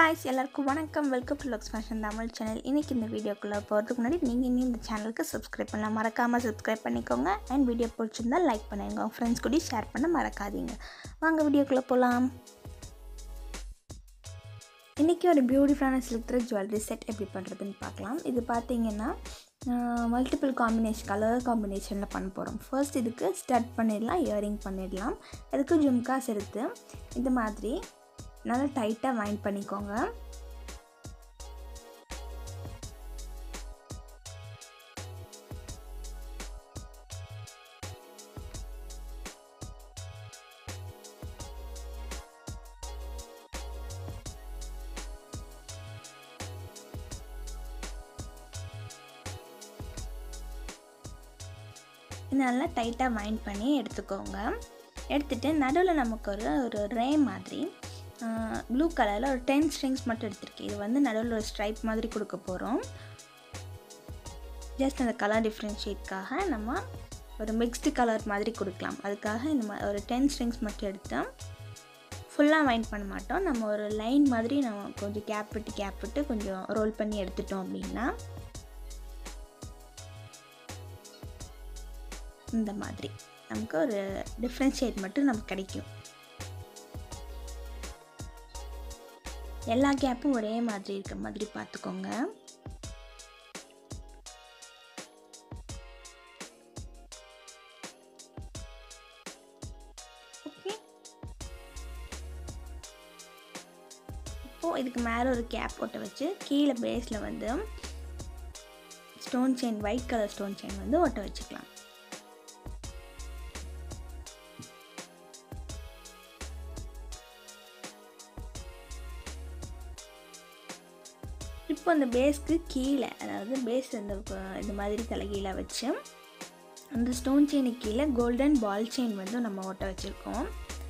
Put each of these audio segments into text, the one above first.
ஹாய்ஸ் எல்லாருக்கும் வணக்கம் welcome to Lux fashion Tamil channel இன்றைக்கி இந்த வீடியோக்குள்ளே போகிறதுக்கு முன்னாடி நீங்கள் இன்னும் இந்த சேனலுக்கு சப்ஸ்கிரைப் பண்ணலாம் மறக்காமல் சப்ஸ்கிரைப் பண்ணிக்கோங்க அண்ட் வீடியோ பிடிச்சிருந்தா லைக் பண்ணுங்க உங்கள் ஃப்ரெண்ட்ஸ் கூட ஷேர் பண்ண மறக்காதீங்க வாங்க வீடியோக்குள்ளே போகலாம் இன்றைக்கி ஒரு பியூட்டிஃபுல்லான சில்க் த்ரெட் ஜுவல்லரி செட் எப்படி பண்ணுறதுன்னு பார்க்கலாம் இது பார்த்தீங்கன்னா மல்டிபிள் காம்பினேஷன் கலர் காம்பினேஷனில் பண்ண போகிறோம் ஃபர்ஸ்ட் இதுக்கு ஸ்டட் பண்ணிடலாம் இயரிங் பண்ணிடலாம் அதுக்கு ஜும்காஸ் எடுத்து இந்த மாதிரி நல்லா டைட்டாக வைண்ட் பண்ணிக்கோங்க நல்லா டைட்டாக வைண்ட் பண்ணி எடுத்துக்கோங்க எடுத்துகிட்டு நடுவில் நமக்கு ஒரு ஒரு ரே மாதிரி ப்ளூ கலரில் ஒரு டென் ஸ்ட்ரிங்ஸ் மட்டும் எடுத்திருக்கேன் இது வந்து நடுவில் ஒரு ஸ்ட்ரைப் மாதிரி கொடுக்க போகிறோம் ஜஸ்ட் அந்த கலர் டிஃப்ரென்ஷியேட்காக நம்ம ஒரு மிக்ஸ்டு கலர் மாதிரி கொடுக்கலாம் அதுக்காக இந்த மா ஒரு டென் ஸ்ட்ரிங்ஸ் மட்டும் எடுத்தோம் ஃபுல்லாக வைண்ட் பண்ண மாட்டோம் நம்ம ஒரு லைன் மாதிரி நம்ம கொஞ்சம் கேப் விட்டு கேப் விட்டு கொஞ்சம் ரோல் பண்ணி எடுத்துட்டோம் அப்படின்னா இந்த மாதிரி நமக்கு ஒரு டிஃப்ரென்ஷியேட் மட்டும் நமக்கு கிடைக்கும் எல்லா கேப்பும் ஒரே மாதிரி இருக்க மாதிரி பார்த்துக்கோங்க ஓகே இப்போது இதுக்கு மேலே ஒரு கேப் போட்டு வச்சு கீழே பேஸில் வந்து stone chain white colour stone chain வந்து ஒட்ட வச்சுக்கலாம் இப்போ அந்த பேஸ்க்கு கீழே அதாவது பேஸ் அந்த இந்த மாதிரி தலைகீழாக வச்சு அந்த ஸ்டோன் செயினுக்கு கீழே கோல்டன் பால் செயின் வந்து நம்ம ஒட்ட வச்சுருக்கோம்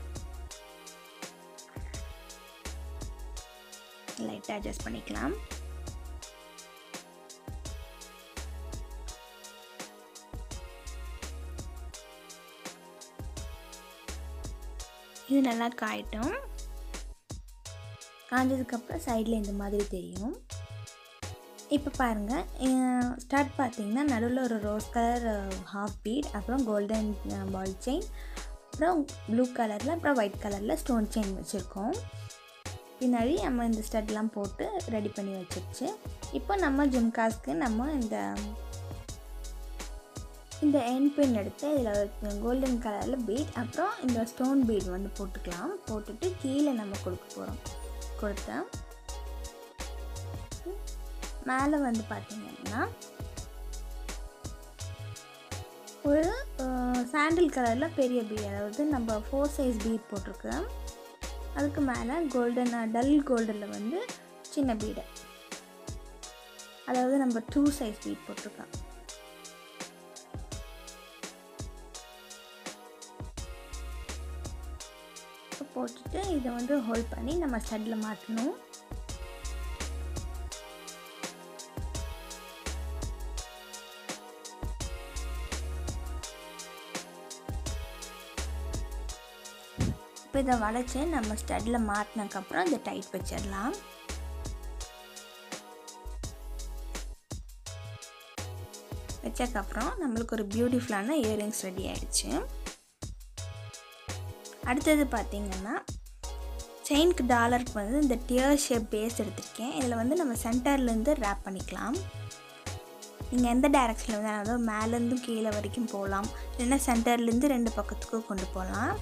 லைட்டாக அட்ஜஸ்ட் பண்ணிக்கலாம் இது நல்லா காயட்டும் காஞ்சதுக்கப்புறம் சைடில் இந்த மாதிரி தெரியும் இப்போ பாருங்கள் ஸ்டார்ட் பார்த்தீங்கன்னா நடுவில் ஒரு ரோஸ் கலர் ஹாஃப் பீட் அப்புறம் கோல்டன் பால் செயின் அப்புறம் ப்ளூ கலரில் அப்புறம் ஒயிட் கலரில் ஸ்டோன் செயின் வச்சுருக்கோம் பின்னாடி நம்ம இந்த ஸ்டட்லாம் போட்டு ரெடி பண்ணி வச்சிருச்சு இப்போ நம்ம ஜும்காஸ்க்கு நம்ம இந்த இந்த என் பின் எடுத்து இதில் கோல்டன் கலரில் பீட் அப்புறம் இந்த ஸ்டோன் பீட் வந்து போட்டுக்கலாம் போட்டுட்டு கீழே நம்ம கொடுக்க போகிறோம் கொடுத்தேன் மேலே வந்து பார்த்திங்கன்னா ஒரு சாண்டில் கலரில் பெரிய பீட் அதாவது நம்ம ஃபோர் சைஸ் பீட் போட்டிருக்கேன் அதுக்கு மேலே கோல்டன் டல் கோல்டனில் வந்து சின்ன பீடை அதாவது நம்ம டூ சைஸ் பீட் போட்டிருக்கோம் போட்டுட்டு இதை வந்து ஹோல்ட் பண்ணி நம்ம ஸ்டட்டில் மாட்டணும் இப்போ இதை வளைச்சி நம்ம ஸ்டட்டில் மாட்டினதுக்கப்புறம் இதை டைட் வச்சிடலாம் வச்சதுக்கப்புறம் நம்மளுக்கு ஒரு பியூட்டிஃபுல்லான இயரிங்ஸ் ரெடி ஆயிடுச்சு அடுத்தது பார்த்திங்கன்னா செயினுக்கு டாலருக்கு வந்து இந்த டியர் ஷேப் பேஸ் எடுத்திருக்கேன் இதில் வந்து நம்ம சென்டர்லேருந்து ரேப் பண்ணிக்கலாம் நீங்கள் எந்த டைரக்ஷனில் வந்து அதாவது மேலேருந்தும் கீழே வரைக்கும் போகலாம் இல்லைன்னா சென்டர்லேருந்து ரெண்டு பக்கத்துக்கும் கொண்டு போகலாம்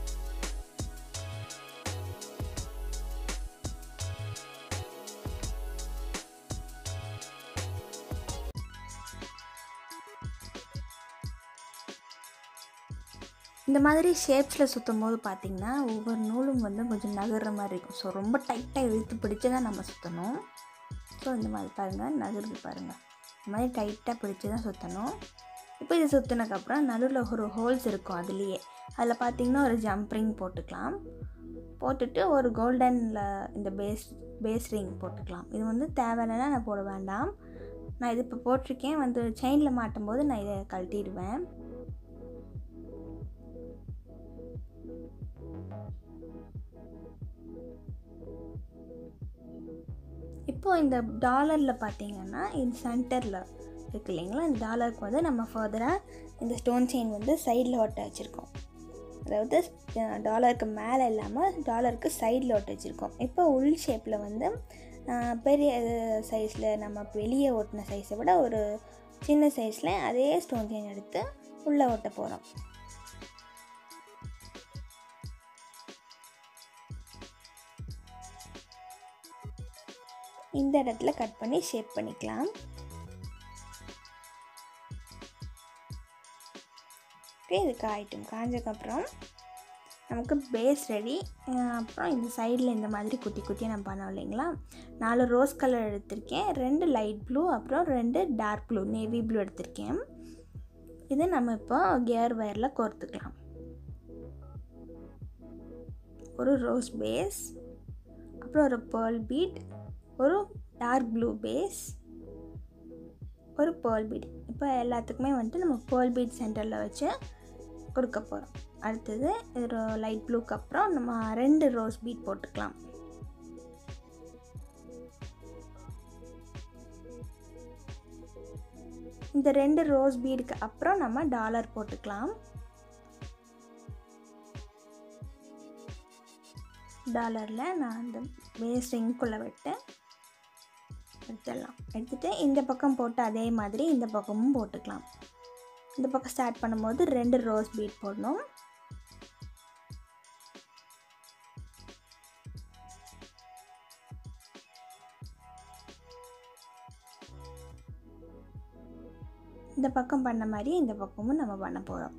இந்த மாதிரி ஷேப்ஸில் சுற்றும் போது பார்த்திங்கன்னா ஒவ்வொரு நூலும் வந்து கொஞ்சம் நகர்ற மாதிரி இருக்கும் ஸோ ரொம்ப டைட்டாக இழுத்து பிடிச்சி தான் நம்ம சுற்றணும் ஸோ இந்த மாதிரி பாருங்கள் நகருது பாருங்கள் இந்த மாதிரி டைட்டாக பிடிச்சி தான் சுற்றணும் இப்போ இது சுற்றினதுக்கப்புறம் நடுவில் ஒரு ஹோல்ஸ் இருக்கும் அதுலேயே அதில் பார்த்திங்கன்னா ஒரு ஜம்ப் ரிங் போட்டுக்கலாம் போட்டுட்டு ஒரு கோல்டனில் இந்த பேஸ் பேஸ் ரிங் போட்டுக்கலாம் இது வந்து தேவையில்லைன்னா நான் போட வேண்டாம் நான் இது இப்போ போட்டிருக்கேன் வந்து செயினில் மாட்டும் போது நான் இதை கழட்டிடுவேன் இப்போது இந்த டாலரில் பார்த்தீங்கன்னா இந்த சென்டரில் இருக்கு இல்லைங்களா இந்த டாலருக்கு வந்து நம்ம ஃபர்தராக இந்த ஸ்டோன் செயின் வந்து சைடில் ஒட்ட வச்சுருக்கோம் அதாவது டாலருக்கு மேலே இல்லாமல் டாலருக்கு சைடில் ஒட்ட வச்சுருக்கோம் இப்போ உள் ஷேப்பில் வந்து ஆஹ், பெரிய சைஸில் நம்ம வெளியே ஒட்டின சைஸை விட ஒரு சின்ன சைஸில் அதே ஸ்டோன் செயின் எடுத்து உள்ளே ஒட்ட போகிறோம் இந்த இடத்துல கட் பண்ணி ஷேப் பண்ணிக்கலாம் ஓகே இது காயிட்டும் காஞ்சதுக்கப்புறம் நமக்கு பேஸ் ரெடி அப்புறம் இந்த சைடில் இந்த மாதிரி குட்டி குட்டியாக நம்ம பண்ணோம் இல்லைங்களா நாலு ரோஸ் கலர் எடுத்திருக்கேன் ரெண்டு லைட் ப்ளூ அப்புறம் ரெண்டு டார்க் ப்ளூ நேவி ப்ளூ எடுத்திருக்கேன் இதை நம்ம இப்போ கியர் வயரில் கோர்த்துக்கலாம் ஒரு ரோஸ் பேஸ் அப்புறம் ஒரு பேர்ல் பீட் ஒரு டார்க் ப்ளூ பேஸ் ஒரு பேர்ல் பீட் இப்போ எல்லாத்துக்குமே வந்துட்டு நம்ம பேர்ல் பீட் சென்டரில் வச்சு கொடுக்க போகிறோம் அடுத்தது ஒரு லைட் ப்ளூக்கு அப்புறம் நம்ம ரெண்டு ரோஸ் பீட் போட்டுக்கலாம் இந்த ரெண்டு ரோஸ் பீடுக்கு அப்புறம் நம்ம டாலர் போட்டுக்கலாம் டாலரில் நான் அந்த பேஸ் ரிங்குள்ளே விட்டு எடுத்துடலாம் எடுத்துகிட்டு இந்த பக்கம் போட்டு அதே மாதிரி இந்த பக்கமும் போட்டுக்கலாம் இந்த பக்கம் ஸ்டார்ட் பண்ணும்போது ரெண்டு ரோஸ் பீட் போடணும் இந்த பக்கம் பண்ண மாதிரி இந்த பக்கமும் நம்ம பண்ண போகிறோம்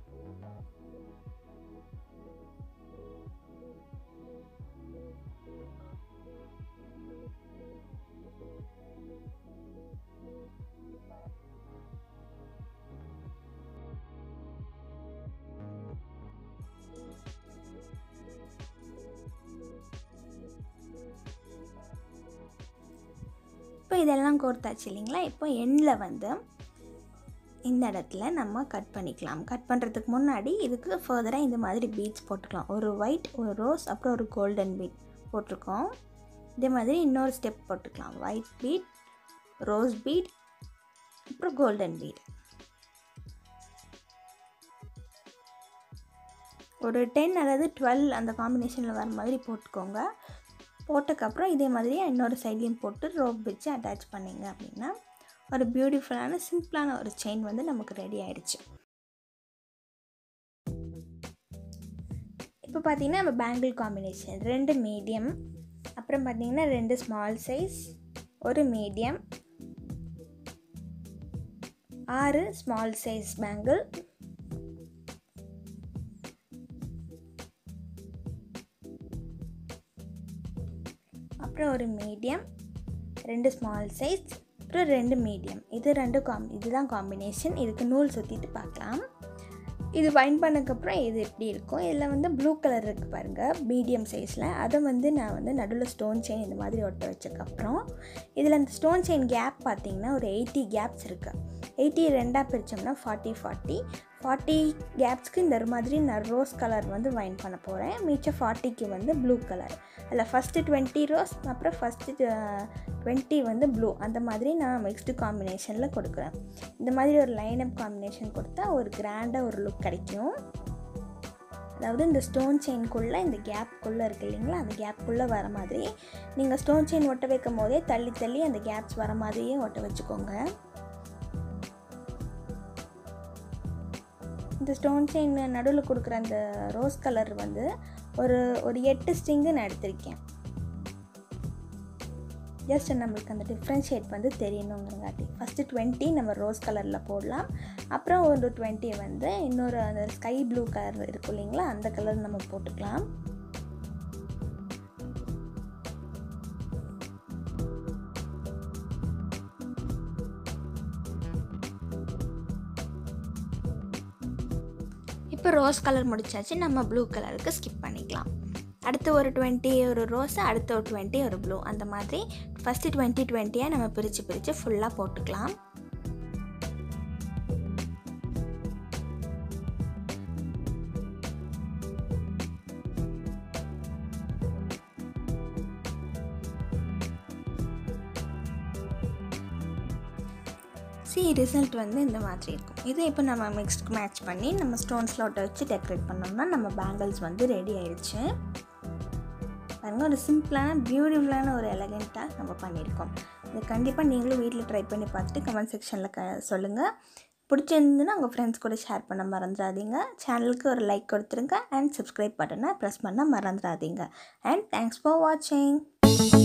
இப்போ இதெல்லாம் கோர்த்தாச்சு இல்லைங்களா இப்போ எண்ணில் வந்து இந்த இடத்துல நம்ம கட் பண்ணிக்கலாம் கட் பண்ணுறதுக்கு முன்னாடி இதுக்கு ஃபர்தராக இந்த மாதிரி பீட்ஸ் போட்டுக்கலாம் ஒரு ஒயிட் ஒரு ரோஸ் அப்புறம் ஒரு கோல்டன் பீட் போட்டிருக்கோம் இதே மாதிரி இன்னொரு ஸ்டெப் போட்டுக்கலாம் ஒயிட் பீட் ரோஸ் பீட் அப்புறம் கோல்டன் பீட் ஒரு டென் அல்லது டுவெல் அந்த காம்பினேஷனில் வர மாதிரி போட்டுக்கோங்க போட்டதுக்கப்புறம் இதே மாதிரி இன்னொரு சைட்லேயும் போட்டு ரோப் வச்சு அட்டாச் பண்ணிங்க அப்படின்னா ஒரு பியூட்டிஃபுல்லான சிம்பிளான ஒரு செயின் வந்து நமக்கு ரெடி ஆயிடுச்சு இப்போ பார்த்தீங்கன்னா நம்ம பேங்கிள் காம்பினேஷன் ரெண்டு மீடியம் அப்புறம் பார்த்தீங்கன்னா ரெண்டு ஸ்மால் சைஸ் ஒரு மீடியம் ஆறு ஸ்மால் சைஸ் பேங்கிள் அப்புறம் ஒரு மீடியம் ரெண்டு ஸ்மால் சைஸ் அப்புறம் ரெண்டு மீடியம் இது ரெண்டு காம் இதுதான் காம்பினேஷன் இதுக்கு நூல் சுற்றிட்டு பார்க்கலாம் இது வைன் பண்ணக்கப்புறம் இது எப்படி இருக்கும் இதில் வந்து ப்ளூ கலர் இருக்குது பாருங்கள் மீடியம் சைஸில் அதை வந்து நான் வந்து நடுவில் ஸ்டோன் செயின் இந்த மாதிரி ஒட்ட வச்சக்கப்புறம் இதில் அந்த ஸ்டோன் செயின் கேப் பார்த்தீங்கன்னா ஒரு எயிட்டி கேப்ஸ் இருக்குது எயிட்டி ரெண்டாக பிரித்தோம்னா ஃபார்ட்டி ஃபார்ட்டி ஃபார்ட்டி கேப்ஸ்க்கு இந்த மாதிரி நான் ரோஸ் கலர் வந்து வைன் பண்ண போகிறேன் மிச்சம் ஃபார்ட்டிக்கு வந்து ப்ளூ கலர் அதில் ஃபஸ்ட்டு டுவெண்ட்டி ரோஸ் அப்புறம் ஃபஸ்ட்டு டுவெண்ட்டி வந்து ப்ளூ அந்த மாதிரி நான் மிக்ஸ்டு காம்பினேஷனில் கொடுக்குறேன் இந்த மாதிரி ஒரு லைன் அப் காம்பினேஷன் கொடுத்தா ஒரு கிராண்டாக ஒரு லுக் கிடைக்கும் அதாவது இந்த ஸ்டோன் செயின்குள்ளே இந்த கேப்புக்குள்ளே இருக்குது இல்லைங்களா அந்த கேப்புக்குள்ளே வர மாதிரி நீங்கள் ஸ்டோன் செயின் ஒட்ட வைக்கும் போதே தள்ளி தள்ளி அந்த கேப்ஸ் வர மாதிரியே ஒட்ட வச்சுக்கோங்க இந்த ஸ்டோன் செயின் நடுவில் கொடுக்குற அந்த ரோஸ் கலர் வந்து ஒரு ஒரு எட்டு ஸ்ட்ரிங்கு நான் எடுத்திருக்கேன் ஜஸ்ட் நம்மளுக்கு அந்த டிஃப்ரென்ஷியேட் வந்து தெரியணுங்கிறங்காட்டி ஃபஸ்ட்டு டுவெண்ட்டி நம்ம ரோஸ் கலரில் போடலாம் அப்புறம் ஒரு டுவெண்ட்டி வந்து இன்னொரு அந்த ஸ்கை ப்ளூ கலர் இருக்கும் இல்லைங்களா அந்த கலர் நம்ம போட்டுக்கலாம் இப்போ ரோஸ் கலர் முடிச்சாச்சு நம்ம ப்ளூ கலருக்கு ஸ்கிப் பண்ணிக்கலாம் அடுத்து ஒரு டுவெண்ட்டி ஒரு ரோஸ் அடுத்து ஒரு டுவெண்ட்டி ஒரு ப்ளூ அந்த மாதிரி ஃபஸ்ட்டு டுவெண்ட்டி டுவெண்ட்டியாக நம்ம பிரித்து பிரித்து ஃபுல்லாக போட்டுக்கலாம் சி ரிசல்ட் வந்து இந்த மாதிரி இருக்கும் இதை இப்போ நம்ம மிக்ஸ்க்கு மேட்ச் பண்ணி நம்ம ஸ்டோன் ஸ்லாட்டை வச்சு டெக்கரேட் பண்ணோம்னா நம்ம பேங்கிள்ஸ் வந்து ரெடி ஆயிடுச்சு பாருங்க ஒரு சிம்பிளான பியூட்டிஃபுல்லான ஒரு எலகெண்ட்டாக நம்ம பண்ணியிருக்கோம் இது கண்டிப்பாக நீங்களும் வீட்டில் ட்ரை பண்ணி பார்த்துட்டு கமெண்ட் செக்ஷனில் க சொல்லுங்கள் பிடிச்சிருந்துன்னா உங்கள் ஃப்ரெண்ட்ஸ் கூட ஷேர் பண்ண மறந்துடாதீங்க சேனலுக்கு ஒரு லைக் கொடுத்துருங்க அண்ட் சப்ஸ்கிரைப் பட்டனை ப்ரெஸ் பண்ண மறந்துடாதீங்க அண்ட் தேங்க்ஸ் ஃபார் வாட்சிங்